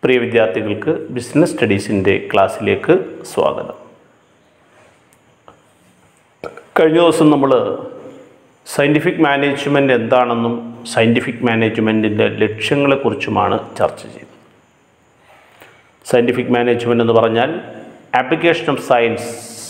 പ്രിയ വിദ്യാർത്ഥികൾക്ക് ബിസിനസ് സ്റ്റഡീസിൻ്റെ ക്ലാസ്സിലേക്ക് സ്വാഗതം കഴിഞ്ഞ ദിവസം നമ്മൾ സയൻറ്റിഫിക് മാനേജ്മെൻറ്റ് എന്താണെന്നും സയൻറ്റിഫിക് മാനേജ്മെൻറ്റിൻ്റെ ലക്ഷ്യങ്ങളെക്കുറിച്ചുമാണ് ചർച്ച ചെയ്തത് സയൻറ്റിഫിക് മാനേജ്മെൻറ്റ് എന്ന് പറഞ്ഞാൽ application of science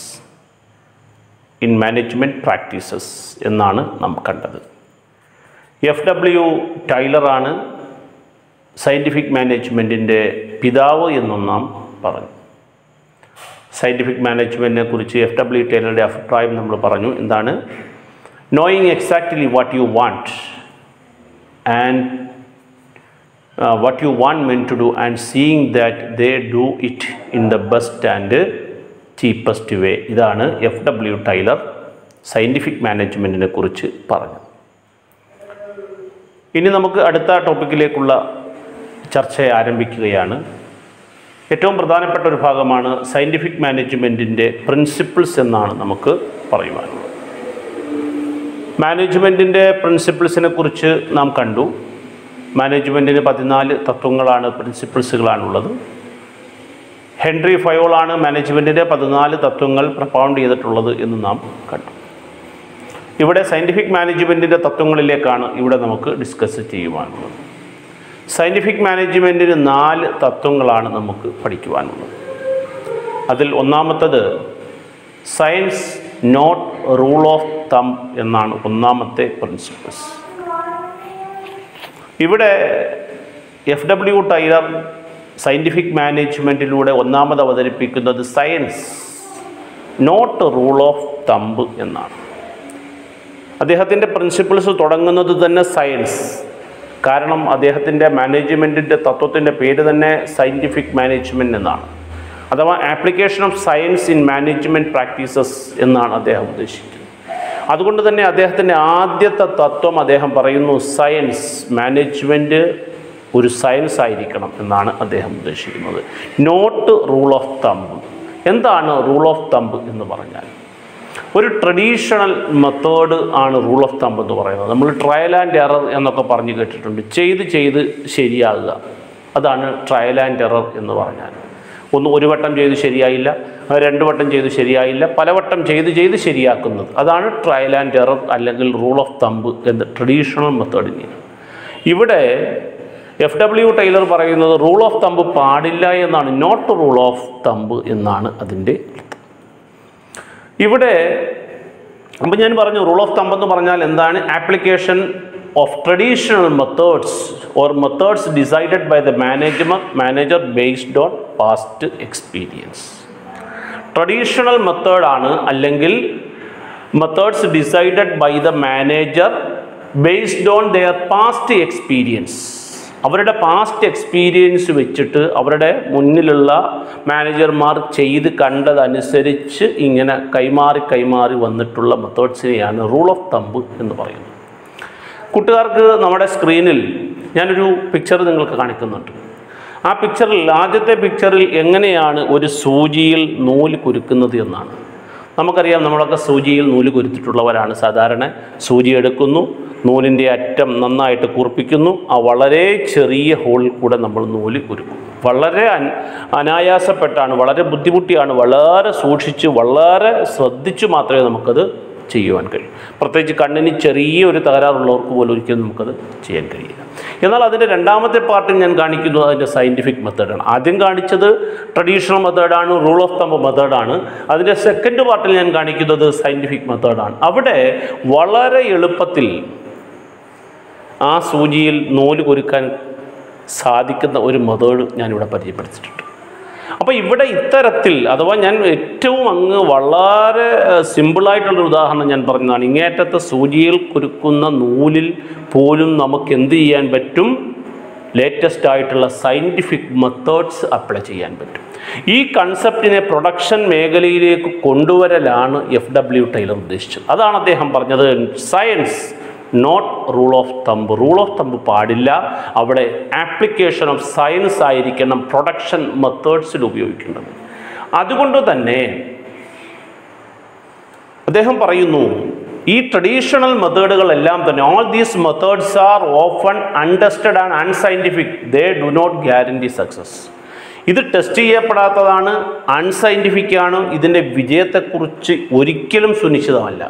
in management practices എന്നാണ് നാം കണ്ടത് എഫ് ഡബ്ല്യു ടൈലറാണ് സയൻറ്റിഫിക് മാനേജ്മെൻറ്റിൻ്റെ പിതാവ് എന്നും നാം പറഞ്ഞു സയൻറ്റിഫിക് മാനേജ്മെൻറ്റിനെ കുറിച്ച് എഫ് ഡബ്ല്യു ടൈലറുടെ അഭിപ്രായം നമ്മൾ പറഞ്ഞു എന്താണ് knowing exactly what you want and what you want men to do and seeing that they do it in the best and cheapest way ഇതാണ് എഫ് ഡബ്ല്യു ടൈലർ സയൻറ്റിഫിക് മാനേജ്മെൻറ്റിനെ കുറിച്ച് പറഞ്ഞത് ഇനി നമുക്ക് അടുത്ത ടോപ്പിക്കിലേക്കുള്ള ചർച്ച ആരംഭിക്കുകയാണ് ഏറ്റവും പ്രധാനപ്പെട്ട ഒരു ഭാഗമാണ് സയൻറ്റിഫിക് മാനേജ്മെൻറ്റിൻ്റെ പ്രിൻസിപ്പിൾസ് എന്നാണ് നമുക്ക് പറയുവാനുള്ളത് മാനേജ്മെൻറ്റിൻ്റെ പ്രിൻസിപ്പിൾസിനെ കുറിച്ച് നാം കണ്ടു മാനേജ്മെൻറ്റിന് പതിനാല് തത്വങ്ങളാണ് പ്രിൻസിപ്പിൾസുകളാണുള്ളത് ഹെൻറി ഫയോളാണ് മാനേജ്മെൻറ്റിൻ്റെ പതിനാല് തത്വങ്ങൾ പ്രപ്പൗണ്ട് ചെയ്തിട്ടുള്ളത് എന്ന് നാം കണ്ടു ഇവിടെ സയൻറ്റിഫിക് മാനേജ്മെൻറ്റിൻ്റെ തത്വങ്ങളിലേക്കാണ് ഇവിടെ നമുക്ക് ഡിസ്കസ് ചെയ്യുവാനുള്ളത് സയൻറ്റിഫിക് മാനേജ്മെൻറ്റിന് നാല് തത്വങ്ങളാണ് നമുക്ക് പഠിക്കുവാനുള്ളത് അതിൽ ഒന്നാമത്തത് സയൻസ് നോട്ട് റൂൾ ഓഫ് തം എന്നാണ് ഒന്നാമത്തെ പ്രിൻസിപ്പിൾസ് ഇവിടെ എഫ് ഡബ്ല്യു ടൈലർ സയൻറ്റിഫിക് മാനേജ്മെൻറ്റിലൂടെ ഒന്നാമത് അവതരിപ്പിക്കുന്നത് science not rule of thumb എന്നാണ് അദ്ദേഹത്തിൻ്റെ പ്രിൻസിപ്പിൾസ് തുടങ്ങുന്നത് തന്നെ സയൻസ് കാരണം അദ്ദേഹത്തിൻ്റെ മാനേജ്മെൻറ്റിൻ്റെ തത്വത്തിൻ്റെ പേര് തന്നെ സയൻറ്റിഫിക് മാനേജ്മെൻറ്റ് എന്നാണ് അഥവാ application of science in management practices എന്നാണ് അദ്ദേഹം ഉദ്ദേശിക്കുന്നത് അതുകൊണ്ട് തന്നെ അദ്ദേഹത്തിൻ്റെ ആദ്യത്തെ തത്വം അദ്ദേഹം പറയുന്നു സയൻസ് മാനേജ്മെൻറ്റ് ഒരു സയൻസ് ആയിരിക്കണം എന്നാണ് അദ്ദേഹം ഉദ്ദേശിക്കുന്നത് നോട്ട് റൂൾ ഓഫ് തമ്പ് എന്താണ് റൂൾ ഓഫ് തമ്പ് എന്ന് പറഞ്ഞാൽ ഒരു ട്രഡീഷണൽ മെത്തേഡ് ആണ് റൂൾ ഓഫ് തമ്പ് എന്ന് പറയുന്നത് നമ്മൾ ട്രയൽ ആൻഡ് എറർ എന്നൊക്കെ പറഞ്ഞു കേട്ടിട്ടുണ്ട് ചെയ്ത് ചെയ്ത് ശരിയാകുക അതാണ് ട്രയൽ ആൻഡ് എറർ എന്ന് പറഞ്ഞാൽ ഒന്ന് ഒരു വട്ടം ചെയ്ത് ശരിയായില്ല രണ്ട് വട്ടം ചെയ്ത് ശരിയായില്ല പലവട്ടം ചെയ്ത് ചെയ്ത് ശരിയാക്കുന്നത് അതാണ് ട്രയൽ ആൻഡ് എറർ അല്ലെങ്കിൽ റൂൾ ഓഫ് തമ്പ് എന്ന ട്രഡീഷണൽ മെത്തേഡിന് ഇവിടെ എഫ് ഡബ്ല്യു ടൈലർ പറയുന്നത് റൂൾ ഓഫ് തമ്പ് പാടില്ല എന്നാണ് നോട്ട് റൂൾ ഓഫ് തമ്പ് എന്നാണ് അതിൻ്റെ ഇവിടെ അപ്പം ഞാൻ പറഞ്ഞു റൂൾ ഓഫ് തമ്പ് എന്ന് പറഞ്ഞാൽ എന്താണ് application of traditional methods or methods decided by the manager manager based on past experience traditional മെത്തേഡാണ് അല്ലെങ്കിൽ methods decided by the manager based on their past experience അവരുടെ പാസ്റ്റ് എക്സ്പീരിയൻസ് വെച്ചിട്ട് അവരുടെ മുന്നിലുള്ള മാനേജർമാർ ചെയ്ത് കണ്ടതനുസരിച്ച് ഇങ്ങനെ കൈമാറി കൈമാറി വന്നിട്ടുള്ള മെത്തേഡ്സിനെയാണ് റൂൾ ഓഫ് തമ്പ് എന്ന് പറയുന്നത് കൂട്ടുകാർക്ക് നമ്മുടെ സ്ക്രീനിൽ ഞാനൊരു പിക്ചർ നിങ്ങൾക്ക് കാണിക്കുന്നുണ്ട് ആ പിക്ചറിൽ ആദ്യത്തെ പിക്ചറിൽ എങ്ങനെയാണ് ഒരു സൂചിയിൽ നൂല് കുരുക്കുന്നത് എന്നാണ് നമുക്കറിയാം നമ്മളൊക്കെ സൂചിയിൽ നൂല് കുരുത്തിട്ടുള്ളവരാണ് സാധാരണ സൂചി എടുക്കുന്നു നൂലിൻ്റെ അറ്റം നന്നായിട്ട് കുറിപ്പിക്കുന്നു ആ വളരെ ചെറിയ ഹോളിൽ കൂടെ നമ്മൾ നൂല് കുരുക്കും വളരെ അൻ അനായാസപ്പെട്ടാണ് വളരെ ബുദ്ധിമുട്ടിയാണ് വളരെ സൂക്ഷിച്ച് വളരെ ശ്രദ്ധിച്ചു മാത്രമേ നമുക്കത് ചെയ്യുവാൻ കഴിയും പ്രത്യേകിച്ച് കണ്ണിന് ചെറിയ ഒരു തകരാറുള്ളവർക്ക് പോലും ഒരിക്കലും നമുക്കത് ചെയ്യാൻ കഴിയില്ല എന്നാൽ അതിൻ്റെ രണ്ടാമത്തെ പാർട്ടിൽ ഞാൻ കാണിക്കുന്നത് അതിൻ്റെ സയൻറ്റിഫിക് മെത്തേഡാണ് ആദ്യം കാണിച്ചത് ട്രഡീഷണൽ മെത്തേഡാണ് റൂൾ ഓഫ് തമ്പ് മെത്തേഡാണ് അതിൻ്റെ സെക്കൻഡ് പാർട്ടിൽ ഞാൻ കാണിക്കുന്നത് സയൻറ്റിഫിക് മെത്തേഡാണ് അവിടെ വളരെ എളുപ്പത്തിൽ ആ സൂചിയിൽ നൂല് കൊരുക്കാൻ സാധിക്കുന്ന ഒരു മെത്തേഡ് ഞാനിവിടെ പരിചയപ്പെടുത്തിയിട്ടുണ്ട് അപ്പോൾ ഇവിടെ ഇത്തരത്തിൽ അഥവാ ഞാൻ ഏറ്റവും അങ്ങ് വളരെ സിമ്പിളായിട്ടുള്ളൊരു ഉദാഹരണം ഞാൻ പറഞ്ഞതാണ് ഇങ്ങേറ്റത്തെ സൂചിയിൽ കുരുക്കുന്ന നൂലിൽ പോലും നമുക്ക് എന്ത് ചെയ്യാൻ പറ്റും ലേറ്റസ്റ്റ് ആയിട്ടുള്ള സയൻറ്റിഫിക് മെത്തേഡ്സ് അപ്ലൈ ചെയ്യാൻ പറ്റും ഈ കൺസെപ്റ്റിനെ പ്രൊഡക്ഷൻ മേഖലയിലേക്ക് കൊണ്ടുവരലാണ് എഫ് ഡബ്ല്യു ടൈലർ ഉദ്ദേശിച്ചത് അതാണ് അദ്ദേഹം പറഞ്ഞത് science not rule of thumb rule of thumb പാടില്ല അവിടെ ആപ്ലിക്കേഷൻ ഓഫ് സയൻസ് ആയിരിക്കണം പ്രൊഡക്ഷൻ മെത്തേഡ്സിൽ ഉപയോഗിക്കേണ്ടത് അതുകൊണ്ട് തന്നെ അദ്ദേഹം പറയുന്നു ഈ ട്രഡീഷണൽ മെത്തേഡുകളെല്ലാം തന്നെ all these methods are often untested and unscientific they do not guarantee success ഇത് ടെസ്റ്റ് ചെയ്യപ്പെടാത്തതാണ് അൺസൈൻറ്റിഫിക് ആണ് ഇതിൻ്റെ വിജയത്തെക്കുറിച്ച് ഒരിക്കലും സുനിശ്ചിതമല്ല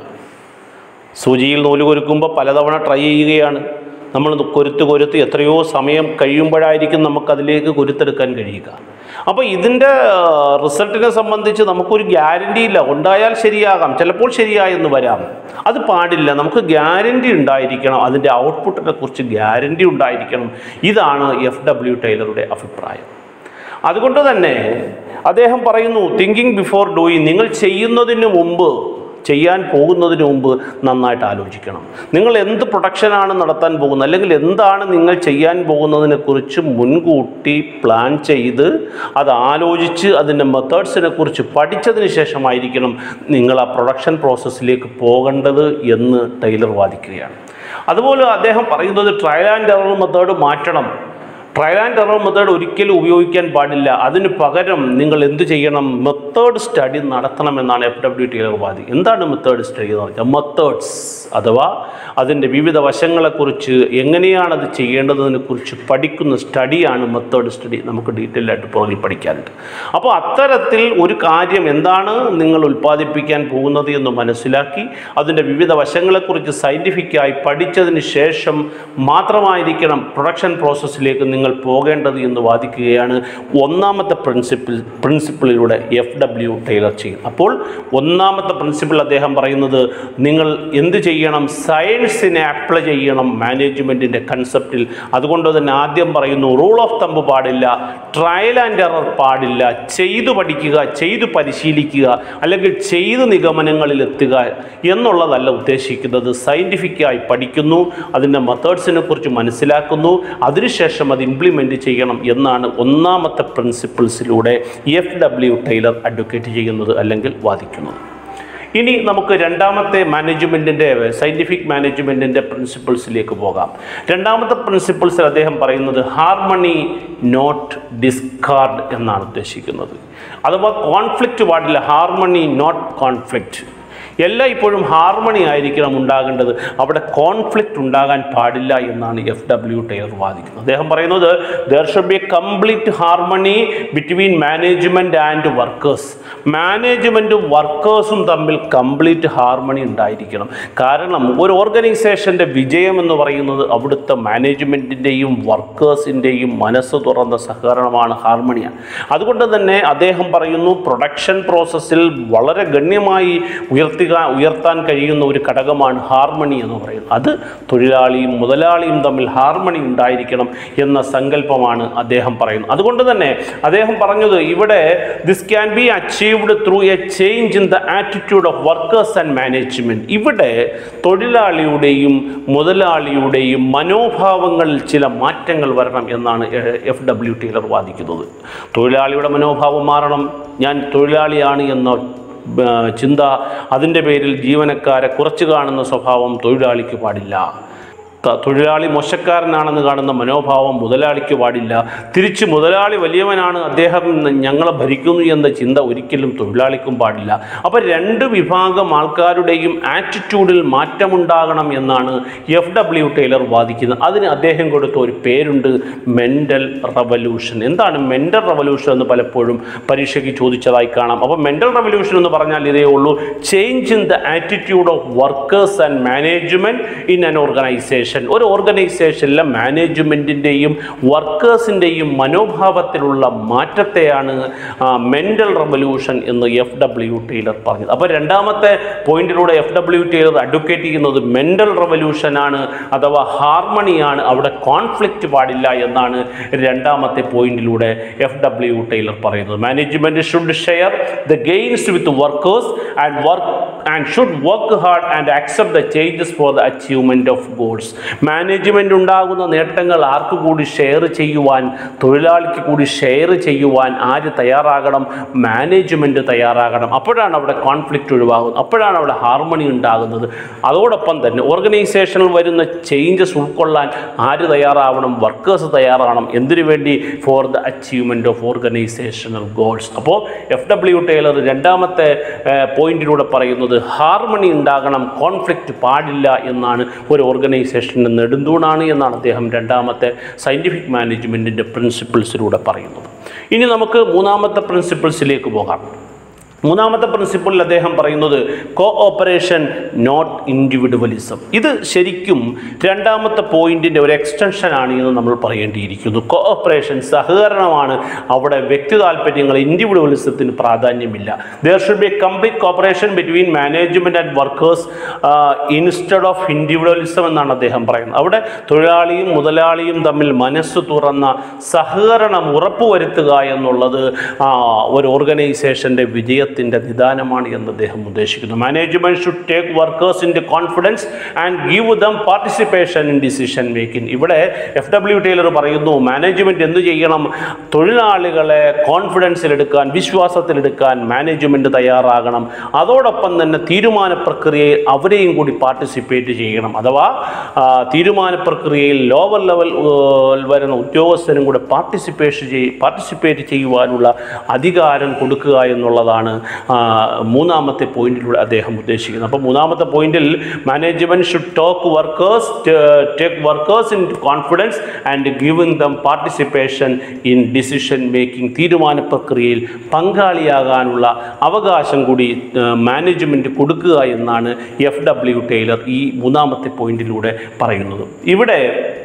സൂചിയിൽ നൂല് കൊരുക്കുമ്പോൾ പലതവണ ട്രൈ ചെയ്യുകയാണ് നമ്മൾ കൊരുത്ത് കൊരുത്ത് എത്രയോ സമയം കഴിയുമ്പോഴായിരിക്കും നമുക്കതിലേക്ക് കൊരുത്തെടുക്കാൻ കഴിയുക അപ്പോൾ ഇതിൻ്റെ റിസൾട്ടിനെ സംബന്ധിച്ച് നമുക്കൊരു ഗ്യാരണ്ടി ഇല്ല ഉണ്ടായാൽ ശരിയാകാം ചിലപ്പോൾ ശരിയായെന്ന് വരാം അത് പാടില്ല നമുക്ക് ഗ്യാരണ്ടി ഉണ്ടായിരിക്കണം അതിൻ്റെ ഔട്ട്പുട്ടിനെ കുറിച്ച് ഗ്യാരണ്ടി ഉണ്ടായിരിക്കണം ഇതാണ് എഫ് ഡബ്ല്യു ടൈലറുടെ അഭിപ്രായം അതുകൊണ്ട് തന്നെ അദ്ദേഹം പറയുന്നു തിങ്കിങ് ബിഫോർ ഡൂയിങ് നിങ്ങൾ ചെയ്യുന്നതിന് മുമ്പ് ചെയ്യാൻ പോകുന്നതിന് മുമ്പ് നന്നായിട്ട് ആലോചിക്കണം നിങ്ങൾ എന്ത് പ്രൊഡക്ഷനാണ് നടത്താൻ പോകുന്നത് അല്ലെങ്കിൽ എന്താണ് നിങ്ങൾ ചെയ്യാൻ പോകുന്നതിനെ കുറിച്ച് മുൻകൂട്ടി പ്ലാൻ ചെയ്ത് അത് ആലോചിച്ച് അതിൻ്റെ മെത്തേഡ്സിനെ കുറിച്ച് പഠിച്ചതിന് ശേഷമായിരിക്കണം നിങ്ങൾ ആ പ്രൊഡക്ഷൻ പ്രോസസ്സിലേക്ക് പോകേണ്ടത് എന്ന് ടൈലർ വാദിക്കുകയാണ് അതുപോലെ അദ്ദേഹം പറയുന്നത് ട്രയൽ ആൻഡ് എറർ മെത്തേഡ് മാറ്റണം ട്രയൽ ആൻഡ് എറർ മെത്തേഡ് ഒരിക്കലും ഉപയോഗിക്കാൻ പാടില്ല അതിന് പകരം നിങ്ങൾ എന്ത് ചെയ്യണം മെത്തേഡ് സ്റ്റഡി നടത്തണമെന്നാണ് എഫ് ഡബ്ല്യു ടൈലർ വാദി എന്താണ് മെത്തേഡ് സ്റ്റഡി എന്ന് പറഞ്ഞാൽ മെത്തേഡ്സ് അഥവാ അതിൻ്റെ വിവിധ വശങ്ങളെക്കുറിച്ച് എങ്ങനെയാണ് അത് ചെയ്യേണ്ടതിനെ കുറിച്ച് പഠിക്കുന്ന സ്റ്റഡിയാണ് മെത്തേഡ് സ്റ്റഡി നമുക്ക് ഡീറ്റെയിൽ ആയിട്ട് പുറകിൽ പഠിക്കാനുണ്ട് അപ്പോൾ അത്തരത്തിൽ ഒരു കാര്യം എന്താണ് നിങ്ങൾ ഉൽപ്പാദിപ്പിക്കാൻ പോകുന്നത് എന്ന് മനസ്സിലാക്കി അതിൻ്റെ വിവിധ വശങ്ങളെക്കുറിച്ച് സയൻറ്റിഫിക്കായി പഠിച്ചതിന് ശേഷം മാത്രമായിരിക്കണം പ്രൊഡക്ഷൻ പ്രോസസ്സിലേക്ക് നിങ്ങൾ പോകേണ്ടത് എന്ന് വാദിക്കുകയാണ് ഒന്നാമത്തെ പ്രിൻസിപ്പിൾ പ്രിൻസിപ്പിളിലൂടെ എഫ് ഡബ്ല്യു ടൈലർ ചെയ്യും അപ്പോൾ ഒന്നാമത്തെ പ്രിൻസിപ്പിൾ അദ്ദേഹം പറയുന്നത് നിങ്ങൾ എന്ത് ചെയ്യണം സയൻസിനെ അപ്ലൈ ചെയ്യണം മാനേജ്മെൻറ്റിൻ്റെ കൺസെപ്റ്റിൽ അതുകൊണ്ട് തന്നെ ആദ്യം പറയുന്നു റൂൾ ഓഫ് തമ്പ് പാടില്ല ട്രയൽ ആൻഡ് എറർ പാടില്ല ചെയ്തു പഠിക്കുക ചെയ്തു പരിശീലിക്കുക അല്ലെങ്കിൽ ചെയ്ത് നിഗമനങ്ങളിൽ എത്തുക എന്നുള്ളതല്ല ഉദ്ദേശിക്കുന്നത് സയൻറ്റിഫിക്കായി പഠിക്കുന്നു അതിൻ്റെ മെത്തേഡ്സിനെ കുറിച്ച് മനസ്സിലാക്കുന്നു അതിനുശേഷം അത് ഇംപ്ലിമെൻറ്റ് ചെയ്യണം എന്നാണ് ഒന്നാമത്തെ പ്രിൻസിപ്പിൾസിലൂടെ എഫ് ഡബ്ല്യു ടൈലർ അഡ്വക്കേറ്റ് ചെയ്യുന്നത് അല്ലെങ്കിൽ വാദിക്കുന്നത് ഇനി നമുക്ക് രണ്ടാമത്തെ മാനേജ്മെൻറ്റിൻ്റെ സയൻറ്റിഫിക് മാനേജ്മെൻറ്റിൻ്റെ പ്രിൻസിപ്പിൾസിലേക്ക് പോകാം രണ്ടാമത്തെ പ്രിൻസിപ്പിൾസിൽ അദ്ദേഹം പറയുന്നത് ഹാർമണി നോട്ട് ഡിസ്കാർഡ് എന്നാണ് ഉദ്ദേശിക്കുന്നത് അഥവാ കോൺഫ്ലിക്റ്റ് പാടില്ല ഹാർമണി നോട്ട് കോൺഫ്ലിക്റ്റ് എല്ലാം ഇപ്പോഴും ഹാർമണി ആയിരിക്കണം ഉണ്ടാകേണ്ടത് അവിടെ കോൺഫ്ലിക്റ്റ് ഉണ്ടാകാൻ പാടില്ല എന്നാണ് എഫ് ഡബ്ല്യു ടൈലർ വാദിക്കുന്നത് അദ്ദേഹം പറയുന്നത് there should be a complete harmony between management and workers മാനേജ്മെൻറ്റും വർക്കേഴ്സും തമ്മിൽ കംപ്ലീറ്റ് ഹാർമണി ഉണ്ടായിരിക്കണം കാരണം ഒരു ഓർഗനൈസേഷൻ്റെ വിജയം എന്ന് പറയുന്നത് അവിടുത്തെ മാനേജ്മെൻറ്റിൻ്റെയും വർക്കേഴ്സിൻ്റെയും മനസ്സ് തുറന്ന സഹകരണമാണ് ഹാർമണിയാണ് അതുകൊണ്ട് തന്നെ അദ്ദേഹം പറയുന്നു പ്രൊഡക്ഷൻ പ്രോസസ്സിൽ വളരെ ഗണ്യമായി ഉയർത്തുക ഉയർത്താൻ കഴിയുന്ന ഒരു ഘടകമാണ് ഹാർമണി എന്ന് പറയുന്നത് അത് തൊഴിലാളിയും മുതലാളിയും തമ്മിൽ ഹാർമണി ഉണ്ടായിരിക്കണം എന്ന സങ്കല്പമാണ് അദ്ദേഹം പറയുന്നത് അതുകൊണ്ട് തന്നെ അദ്ദേഹം പറഞ്ഞത് ഇവിടെ this can be achieved through a change in the attitude of workers and management ഇവിടെ തൊഴിലാളിയുടെയും മുതലാളിയുടെയും മനോഭാവങ്ങളിൽ ചില മാറ്റങ്ങൾ വരണം എന്നാണ് എഫ് ഡബ്ല്യു ടീലർ വാദിക്കുന്നത് തൊഴിലാളിയുടെ മനോഭാവം മാറണം ഞാൻ തൊഴിലാളിയാണ് എന്ന ആ, ചിന്ത അതിൻ്റെ പേരിൽ ജീവനക്കാരെ കുറച്ച് കാണുന്ന സ്വഭാവം തൊഴിലാളിക്ക് പാടില്ല ത- തൊഴിലാളി മോശക്കാരനാണെന്ന് കാണുന്ന മനോഭാവം മുതലാളിക്ക് പാടില്ല തിരിച്ച് മുതലാളി വലിയവനാണ് അദ്ദേഹം ഞങ്ങളെ ഭരിക്കുന്നു എന്ന ചിന്ത ഒരിക്കലും തൊഴിലാളിക്കും പാടില്ല അപ്പോൾ രണ്ട് വിഭാഗം ആൾക്കാരുടെയും ആറ്റിറ്റ്യൂഡിൽ മാറ്റമുണ്ടാകണം എന്നാണ് എഫ് ഡബ്ല്യു ടൈലർ വാദിക്കുന്നത് അതിന് അദ്ദേഹം കൊടുത്ത ഒരു പേരുണ്ട് മെൻ്റൽ റവല്യൂഷൻ എന്താണ് മെൻ്റൽ റവല്യൂഷൻ എന്ന് പലപ്പോഴും പരീക്ഷയ്ക്ക് ചോദിച്ചതായി കാണാം അപ്പോൾ മെൻ്റൽ റവല്യൂഷൻ എന്ന് പറഞ്ഞാൽ ഇതേ ഉള്ളൂ change in the attitude of workers and management in an organisation ഒരു ഓർഗനൈസേഷനിലെ മാനേജ്മെൻറ്റിൻ്റെയും വർക്കേഴ്സിൻ്റെയും മനോഭാവത്തിലുള്ള മാറ്റത്തെയാണ് മെൻ്റൽ റവല്യൂഷൻ എന്ന് എഫ് ഡബ്ല്യു ടൈലർ പറഞ്ഞത് അപ്പോൾ രണ്ടാമത്തെ പോയിന്റിലൂടെ എഫ് ഡബ്ല്യു ടൈലർ അഡ്വക്കേറ്റ് ചെയ്യുന്നത് മെൻ്റൽ റവല്യൂഷനാണ് അഥവാ ഹാർമണിയാണ് അവിടെ കോൺഫ്ലിക്റ്റ് പാടില്ല എന്നാണ് രണ്ടാമത്തെ പോയിന്റിലൂടെ എഫ് ഡബ്ല്യു ടൈലർ പറയുന്നത് management should share the gains with workers and work and should work hard and accept the changes for the achievement of goals management ഉണ്ടാകുന്ന നേട്ടങ്ങൾ ആർക്ക് കൂടി ഷെയർ ചെയ്യുവാൻ തൊഴിലാളിക്ക് കൂടി ഷെയർ ചെയ്യുവാൻ ആര് തയ്യാറാകണം മാനേജ്മെൻറ്റ് തയ്യാറാകണം അപ്പോഴാണ് അവിടെ കോൺഫ്ലിക്റ്റ് ഒഴിവാകുന്നത് അപ്പോഴാണ് അവിടെ ഹാർമണി ഉണ്ടാകുന്നത് അതോടൊപ്പം തന്നെ ഓർഗനൈസേഷനിൽ വരുന്ന ചേഞ്ചസ് ഉൾക്കൊള്ളാൻ ആര് തയ്യാറാവണം വർക്കേഴ്സ് തയ്യാറാവണം എന്തിനു വേണ്ടി for the achievement of organisational goals അപ്പോൾ എഫ് ഡബ്ല്യു ടൈലർ രണ്ടാമത്തെ പോയിന്റിലൂടെ പറയുന്നത് പറയുന്നത് ഹാർമണി ഉണ്ടാകണം കോൺഫ്ലിക്റ്റ് പാടില്ല എന്നാണ് ഒരു ഓർഗനൈസേഷൻ്റെ നെടുന്തൂണാണ് എന്നാണ് അദ്ദേഹം രണ്ടാമത്തെ സയൻറ്റിഫിക് മാനേജ്മെൻറ്റിൻ്റെ പ്രിൻസിപ്പിൾസിലൂടെ പറയുന്നത് ഇനി നമുക്ക് മൂന്നാമത്തെ പ്രിൻസിപ്പിൾസിലേക്ക് പോകാം മൂന്നാമത്തെ പ്രിൻസിപ്പിളിൽ അദ്ദേഹം പറയുന്നത് കോ ഓപ്പറേഷൻ നോട്ട് ഇൻഡിവിജ്വലിസം ഇത് ശരിക്കും രണ്ടാമത്തെ പോയിന്റിൻ്റെ ഒരു എക്സ്റ്റൻഷനാണ് എന്ന് നമ്മൾ പറയേണ്ടിയിരിക്കുന്നു കോ ഓപ്പറേഷൻ സഹകരണമാണ് അവിടെ വ്യക്തി താല്പര്യങ്ങൾ ഇൻഡിവിജ്വലിസത്തിന് പ്രാധാന്യമില്ല there should be complete cooperation between management and workers instead of individualism എന്നാണ് അദ്ദേഹം പറയുന്നത് അവിടെ തൊഴിലാളിയും മുതലാളിയും തമ്മിൽ മനസ്സ് തുറന്ന സഹകരണം ഉറപ്പുവരുത്തുക എന്നുള്ളത് ആ, ഒരു ഓർഗനൈസേഷൻ്റെ വിജയത്തിൻ്റെ നിദാനമാണ് എന്ന് അദ്ദേഹം ഉദ്ദേശിക്കുന്നു management should take workers in confidence and give them participation in decision making ഇവിടെ എഫ് ഡബ്ല്യു ടൈലർ പറയുന്നു മാനേജ്മെൻറ്റ് എന്ത് ചെയ്യണം തൊഴിലാളികളെ കോൺഫിഡൻസിലെടുക്കാൻ വിശ്വാസത്തിലെടുക്കാൻ മാനേജ്മെൻറ്റ് തയ്യാറാകണം അതോടൊപ്പം തന്നെ തീരുമാന പ്രക്രിയയിൽ അവരെയും കൂടി പാർട്ടിസിപ്പേറ്റ് ചെയ്യണം അഥവാ ആ, തീരുമാന പ്രക്രിയയിൽ ലോവർ ലെവൽ വരുന്ന ഉദ്യോഗസ്ഥനും കൂടെ പാർട്ടിസിപ്പേഷൻ ചെയ് പാർട്ടിസിപ്പേറ്റ് ചെയ്യുവാനുള്ള അധികാരം കൊടുക്കുക എന്നുള്ളതാണ് ആ, മൂന്നാമത്തെ പോയിന്റിലൂടെ അദ്ദേഹം ഉദ്ദേശിക്കുന്നത് അപ്പോൾ മൂന്നാമത്തെ പോയിന്റിൽ management should talk workers take workers in confidence and giving them participation in decision making തീരുമാന പ്രക്രിയയിൽ പങ്കാളിയാകാനുള്ള അവകാശം കൂടി മാനേജ്മെൻറ്റ് കൊടുക്കുക എന്നാണ് എഫ് ഡബ്ല്യു ടൈലർ ഈ മൂന്നാമത്തെ പോയിന്റിലൂടെ പറയുന്നത് ഇവിടെ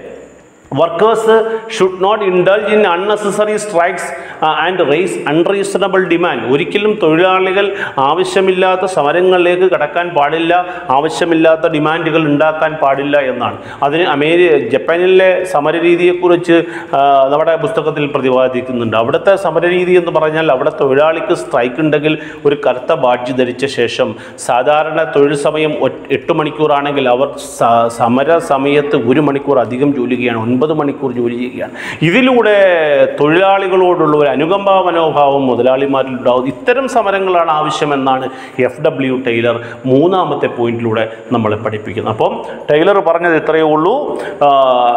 workers should not indulge in unnecessary strikes and raise unreasonable demand ഒരിക്കലും തൊഴിലാളികൾ ആവശ്യമില്ലാത്ത സമരങ്ങളിലേക്ക് കടക്കാൻ പാടില്ല ആവശ്യമില്ലാത്ത ഡിമാൻഡുകൾ ഉണ്ടാക്കാൻ പാടില്ല എന്നാണ് അതിന് അമേരി ജപ്പാനിലെ സമരരീതിയെക്കുറിച്ച് ആ, നമ്മുടെ പുസ്തകത്തിൽ പ്രതിപാദിക്കുന്നുണ്ട് അവിടുത്തെ സമരരീതി എന്ന് പറഞ്ഞാൽ അവിടെ തൊഴിലാളിക്ക് സ്ട്രൈക്ക് ഉണ്ടെങ്കിൽ ഒരു കറുത്ത ബാഡ്ജ് ധരിച്ച ശേഷം സാധാരണ തൊഴിൽ സമയം ഒ- എട്ട് മണിക്കൂറാണെങ്കിൽ അവർ സ- സമര സമയത്ത് ഒരു മണിക്കൂർ അധികം ജോലി ചെയ്യുകയാണ് ഒൻപത് മണിക്കൂർ ജോലി ചെയ്യുകയാണ് ഇതിലൂടെ തൊഴിലാളികളോടുള്ള ഒരു അനുകമ്പാ മനോഭാവം മുതലാളിമാരിൽ ഉണ്ടാവും ഇത്തരം സമരങ്ങളാണ് ആവശ്യമെന്നാണ് എഫ് ഡബ്ല്യു ടൈലർ മൂന്നാമത്തെ പോയിന്റിലൂടെ നമ്മളെ പഠിപ്പിക്കുന്നത് അപ്പം ടൈലർ പറഞ്ഞത് ഇത്രയേ ഉള്ളൂ ആ,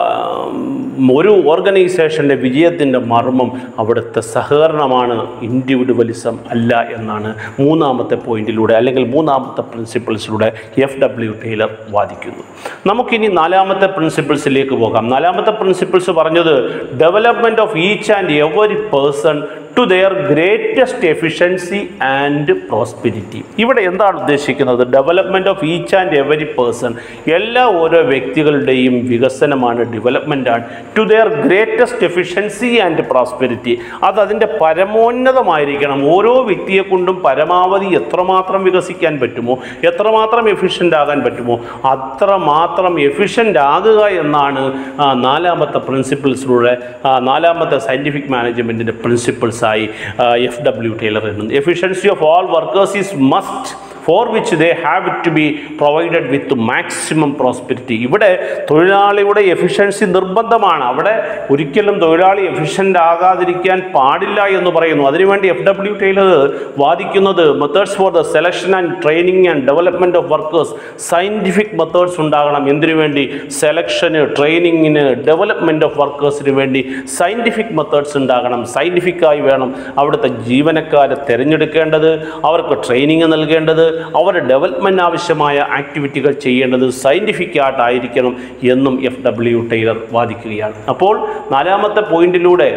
ഒരു ഓർഗനൈസേഷൻ്റെ വിജയത്തിൻ്റെ മർമ്മം അവിടുത്തെ സഹകരണമാണ് ഇൻഡിവിജ്വലിസം അല്ല എന്നാണ് മൂന്നാമത്തെ പോയിന്റിലൂടെ അല്ലെങ്കിൽ മൂന്നാമത്തെ പ്രിൻസിപ്പിൾസിലൂടെ എഫ് ഡബ്ല്യു ടൈലർ വാദിക്കുന്നു നമുക്കിനി നാലാമത്തെ പ്രിൻസിപ്പിൾസിലേക്ക് പോകാം നാലാമത്തെ പ്രിൻസിപ്പിൾസ് പറഞ്ഞത് development of each and every person to their greatest efficiency and prosperity ഇവിടെ എന്താണ് ഉദ്ദേശിക്കുന്നത് development of each and every person എല്ലാ ഓരോ വ്യക്തികളുടെയും വികസനമാണ് ഡെവലപ്മെൻ്റാണ് to their greatest efficiency and prosperity അത് അതിൻ്റെ പരമോന്നതമായിരിക്കണം ഓരോ വ്യക്തിയെ കൊണ്ടും പരമാവധി എത്രമാത്രം വികസിക്കാൻ പറ്റുമോ എത്രമാത്രം എഫിഷ്യൻ്റ് ആകാൻ പറ്റുമോ അത്രമാത്രം എഫിഷ്യൻ്റ് ആകുക എന്നാണ് ആ, നാലാമത്തെ പ്രിൻസിപ്പിൾസിലൂടെ ആ, നാലാമത്തെ സയൻറ്റിഫിക് മാനേജ്മെൻറ്റിൻ്റെ പ്രിൻസിപ്പിൾസായി എഫ് ഡബ്ല്യു ടൈലർ എഴുതുന്നത് efficiency of all workers is must for which they have it to be provided with maximum prosperity ഇവിടെ തൊഴിലാളിയുടെ എഫിഷ്യൻസി നിർബന്ധമാണ് അവിടെ ഒരിക്കലും തൊഴിലാളി എഫിഷ്യൻ്റ് ആകാതിരിക്കാൻ പാടില്ല എന്ന് പറയുന്നു അതിനുവേണ്ടി എഫ് ഡബ്ല്യു ടൈലർ വാദിക്കുന്നത് methods for the selection and training and development of workers scientific methods ഉണ്ടാകണം എന്തിനു വേണ്ടി സെലക്ഷന് ട്രെയിനിങ്ങിന് ഡെവലപ്മെൻറ്റ് ഓഫ് വർക്കേഴ്സിന് വേണ്ടി സയൻറ്റിഫിക് മെത്തേഡ്സ് ഉണ്ടാകണം സയൻറ്റിഫിക്കായി വേണം അവിടുത്തെ ജീവനക്കാരെ തിരഞ്ഞെടുക്കേണ്ടത് അവർക്ക് ട്രെയിനിങ് നൽകേണ്ടത് അവരുടെ ഡെവലപ്മെൻറ്റ് ആവശ്യമായ ആക്ടിവിറ്റികൾ ചെയ്യേണ്ടത് സയൻറ്റിഫിക് ആയിട്ടായിരിക്കണം എന്നും എഫ് ഡബ്ല്യു ടൈലർ വാദിക്കുകയാണ് അപ്പോൾ നാലാമത്തെ പോയിന്റിലൂടെ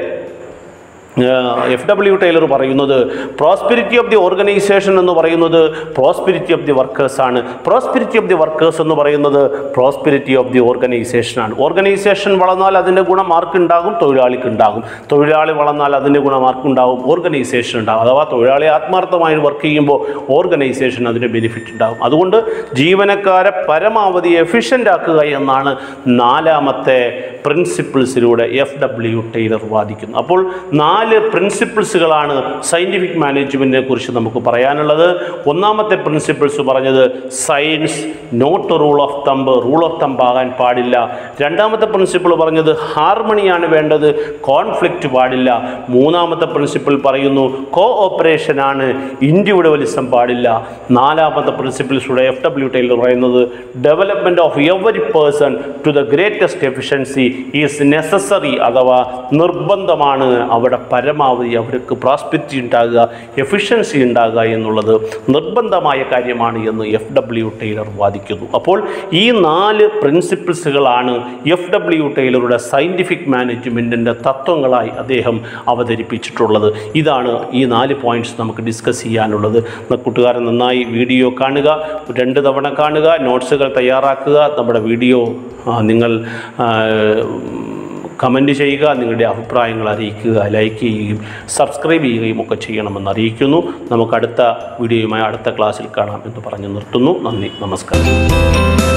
എഫ് ഡബ്ല്യു ടൈലർ പറയുന്നത് പ്രോസ്പിരിറ്റി ഓഫ് ദി ഓർഗനൈസേഷൻ എന്ന് പറയുന്നത് പ്രോസ്പിരിറ്റി ഓഫ് ദി വർക്കേഴ്സ് ആണ് പ്രോസ്പിരിറ്റി ഓഫ് ദി വർക്കേഴ്സ് എന്ന് പറയുന്നത് പ്രോസ്പിരിറ്റി ഓഫ് ദി ഓർഗനൈസേഷൻ ആണ് ഓർഗനൈസേഷൻ വളർന്നാൽ അതിൻ്റെ ഗുണം ആർക്കുണ്ടാകും തൊഴിലാളിക്ക് ഉണ്ടാകും തൊഴിലാളി വളർന്നാൽ അതിൻ്റെ ഗുണം ആർക്കുണ്ടാകും ഓർഗനൈസേഷൻ ഉണ്ടാകും അഥവാ തൊഴിലാളി ആത്മാർത്ഥമായി വർക്ക് ചെയ്യുമ്പോൾ ഓർഗനൈസേഷൻ അതിന് ബെനിഫിറ്റ് ഉണ്ടാകും അതുകൊണ്ട് ജീവനക്കാരെ പരമാവധി എഫിഷ്യൻ്റ് ആക്കുക എന്നാണ് നാലാമത്തെ പ്രിൻസിപ്പിൾസിലൂടെ എഫ് ഡബ്ല്യു ടൈലർ വാദിക്കുന്നത് അപ്പോൾ നാല് പ്രിൻസിപ്പിൾസുകളാണ് സയൻറ്റിഫിക് മാനേജ്മെൻറ്റിനെ കുറിച്ച് നമുക്ക് പറയാനുള്ളത് ഒന്നാമത്തെ പ്രിൻസിപ്പിൾസ് പറഞ്ഞത് science not rule of thumb rule of thumb ആകാൻ പാടില്ല രണ്ടാമത്തെ പ്രിൻസിപ്പിൾ പറഞ്ഞത് ഹാർമണിയാണ് വേണ്ടത് കോൺഫ്ലിക്റ്റ് പാടില്ല മൂന്നാമത്തെ പ്രിൻസിപ്പിൾ പറയുന്നു കോ ഓപ്പറേഷൻ ആണ് ഇൻഡിവിജ്വലിസം പാടില്ല നാലാമത്തെ പ്രിൻസിപ്പിൾസിലൂടെ എഫ് ഡബ്ല്യു ടൈലർ പറയുന്നത് development of every person to the greatest efficiency is necessary അഥവാ നിർബന്ധമാണ് അവിടെ പരമാവധി അവർക്ക് പ്രോസ്പെക്റ്റി ഉണ്ടാകുക എഫിഷ്യൻസി ഉണ്ടാകുക എന്നുള്ളത് നിർബന്ധമായ കാര്യമാണ് എന്ന് എഫ് ഡബ്ല്യു ടൈലർ വാദിക്കുന്നു അപ്പോൾ ഈ നാല് പ്രിൻസിപ്പിൾസുകളാണ് എഫ് ഡബ്ല്യു ടൈലറുടെ സയൻറ്റിഫിക് മാനേജ്മെൻറ്റിൻ്റെ തത്വങ്ങളായി അദ്ദേഹം അവതരിപ്പിച്ചിട്ടുള്ളത് ഇതാണ് ഈ നാല് പോയിന്റ്സ് നമുക്ക് ഡിസ്കസ് ചെയ്യാനുള്ളത് ന- കൂട്ടുകാരൻ നന്നായി വീഡിയോ കാണുക രണ്ട് തവണ കാണുക നോട്ട്സുകൾ തയ്യാറാക്കുക നമ്മുടെ വീഡിയോ ആ, നിങ്ങൾ കമൻറ്റ് ചെയ്യുക നിങ്ങളുടെ അഭിപ്രായങ്ങൾ അറിയിക്കുക ലൈക്ക് ചെയ്യുകയും സബ്സ്ക്രൈബ് ചെയ്യുകയും ഒക്കെ ചെയ്യണമെന്ന് അറിയിക്കുന്നു നമുക്ക് അടുത്ത വീഡിയോയുമായി അടുത്ത ക്ലാസ്സിൽ കാണാം എന്ന് പറഞ്ഞു നിർത്തുന്നു നന്ദി നമസ്കാരം